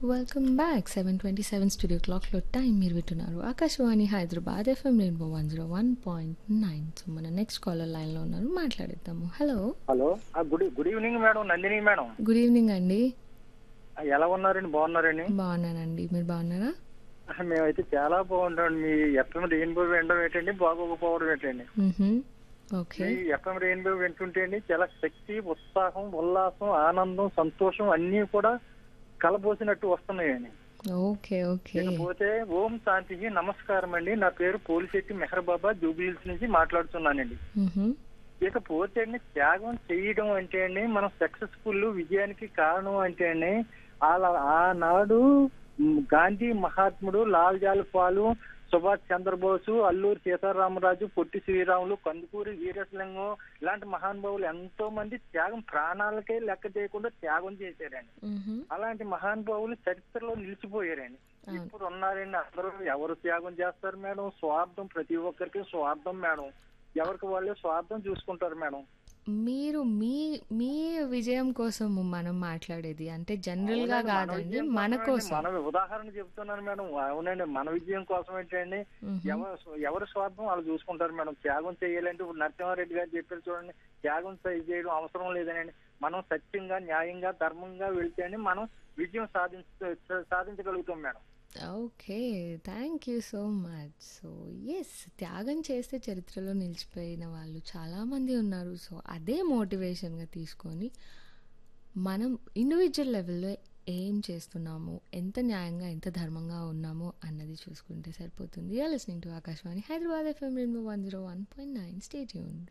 Welcome back seven twenty seven studio క్లాక్లో time మీరు వింటున్నారు Akashvani Hyderabad F M rainbow one zero one point nine so మన next caller లైన్లో ఉన్నారు మాట్లాడేద్దాము హలో హలో ఆ, good good evening madam Nandini madam good evening అండి ఆ, ఎలా ఉన్నారండి బాగున్నారండి బాగున్నానండి మీరు బాగున్నారా ఆ, మేమైతే చాలా బాగుంటాం మీ ఎఫ్ఎం రెయిన్బో వినడం ఏంటండి బాగోకపోవడం ఏంటండి మ్మ్హమ్. ఓకే ఈ ఎఫ్ఎం రెయిన్బో వింటుంటే అండి చాలా శక్తి ఉత్సాహం ఉల్లాసం ఆనందం సంతోషం అన్ని కూడా కలబోసినట్టు వస్తున్నాయండి ఓకే ఓకే ఇకపోతే ఓం శాంతికి నమస్కారం అండి నా పేరు పోలిశెట్టి మెహర్ బాబా జూబిలీస్ నుంచి మాట్లాడుతున్నానండి మ్మ్హమ్. ఇకపోతే అండి త్యాగం చేయడం అంటే అండి మనం సక్సెస్ఫుల్ విజయానికి కారణం అంటే అండి అలా ఆనాడు మ్, గాంధీ మహాత్ముడు లాల్ జాల్ పాలు సుభాష్ చంద్రబోసు అల్లూరి సీతారామరాజు పొట్టి శ్రీరాములు కందుకూరి వీరేశలింగం ఇలాంటి మహానుభావులు ఎంతో మంది త్యాగం ప్రాణాలకే లెక్క చేయకుండా త్యాగం చేశారండి మ్మ్హమ్. అలాంటి మహానుభావులు చరిత్రలో నిలిచిపోయారండి అవును. ఇప్పుడు ఉన్నారండి అందరూ ఎవరు త్యాగం చేస్తారు మేడం స్వార్థం ప్రతి ఒక్కరికి స్వార్థం మేడం ఎవరికి వాళ్ళే స్వార్థం చూసుకుంటారు మేడం మీరు మీ మీ విజయం కోసం మనం మాట్లాడేది అంటే జనరల్ గా అవునండి, మన కాదండి విజయం మన కోసమే కోసం మన ఉదాహరణ చెప్తున్నాను మేడం అవునండి మన విజయం కోసం ఏంటండి మ్మ్హమ్. ఎవరు ఎవరి స్వార్థం వాళ్ళు చూసుకుంటారు మేడం త్యాగం చేయాలంటే ఇప్పుడు నరసింహారెడ్డి గారు చెప్పారు చూడండి త్యాగం చే- చేయడం అవసరం లేదనండి మనం సత్యంగా న్యాయంగా ధర్మంగా వెళ్తేనే మనం విజయం సాధించ సాధించగలుగుతాం madam okay thank you so much so yes త్యాగం చేస్తే చరిత్రలో నిలిచిపోయిన వాళ్ళు చాలామంది ఉన్నారు సో అదే మోటివేషన్గా తీసుకొని మనం ఇండివిజువల్ లెవెల్లో ఏం చేస్తున్నాము ఎంత న్యాయంగా ఎంత ధర్మంగా ఉన్నాము అన్నది చూసుకుంటే సరిపోతుంది yeah listening to Akashvani Hyderabad F M రెండు one zero one point nine stay యూన్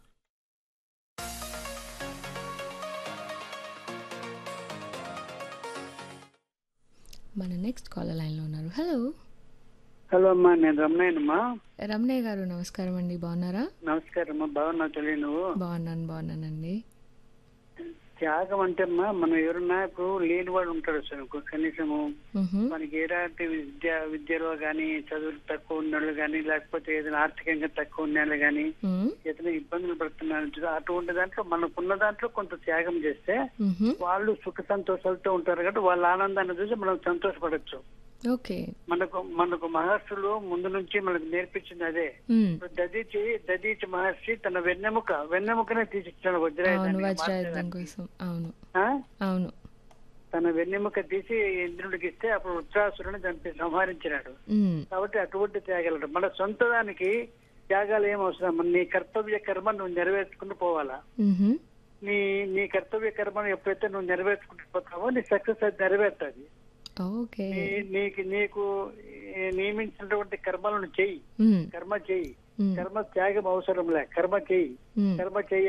మన నెక్స్ట్ కాలర్ లైన్లో ఉన్నారు హలో హలో అమ్మా నేను రమణయ్యనమ్మా రమణయ్య గారు నమస్కారం అండి బాగున్నారా నమస్కారం అమ్మా బాగున్నా తెలియ నువ్వు బాగున్నాను బాగున్నానండి త్యాగం అంటే అమ్మా మనం ఎవరన్నా ఇప్పుడు లేని వాడు ఉంటాడు అసలు కనీసము మ్హూ. మనకి ఎలాంటి విద్య విద్యలో కానీ చదువులు తక్కువ ఉన్నోళ్ళు కానీ లేకపోతే ఏదైనా ఆర్థికంగా తక్కువ ఉన్న కానీ మ్, ఏదైనా ఇబ్బందులు పడుతున్నారు అటువంటి దాంట్లో మనకున్న దాంట్లో కొంత త్యాగం చేస్తే మ్హూ. వాళ్ళు సుఖ సంతోషాలతో ఉంటారు కాబట్టి వాళ్ళ ఆనందాన్ని చూసి మనం సంతోషపడచ్చు ఓకే మనకు మనకు మహర్షులు ముందు నుంచి మనకు నేర్పించింది అదే మ్, ఇప్పుడు దదీచి దదీచి మహర్షి తన వెన్నెముక వెన్నెముకనే తీసిచ్చాడు అవును వజ్రాయుధాన్ని వజ్రాయుధం మార్చడానికి. కోసం అవును ఆ? అవును తన వెన్నెముక తీసి ఇంద్రుడికి ఇస్తే అప్పుడు వృత్రాసురుని చంపి సంహరించినాడు మ్, కాబట్టి అటువంటి త్యాగాలు మన సొంత దానికి త్యాగాలు ఏం అవసరం మన నీ కర్తవ్య కర్మ నువ్వు నెరవేర్చుకుంటూ పోవాలా మ్హూ. నీ నీ కర్తవ్య కర్మను ఎప్పుడైతే నువ్వు నెరవేర్చుకుంటూ పోతావో నీ సక్సెస్ అది నెరవేరుతుంది ఓకే నీ నీకు నీకు ఈ నియమించినటువంటి కర్మలను చెయ్యి మ్, కర్మ చెయ్యి మ్, కర్మ త్యాగం అవసరం లే కర్మ చెయ్యి మ్. కర్మ చెయ్యి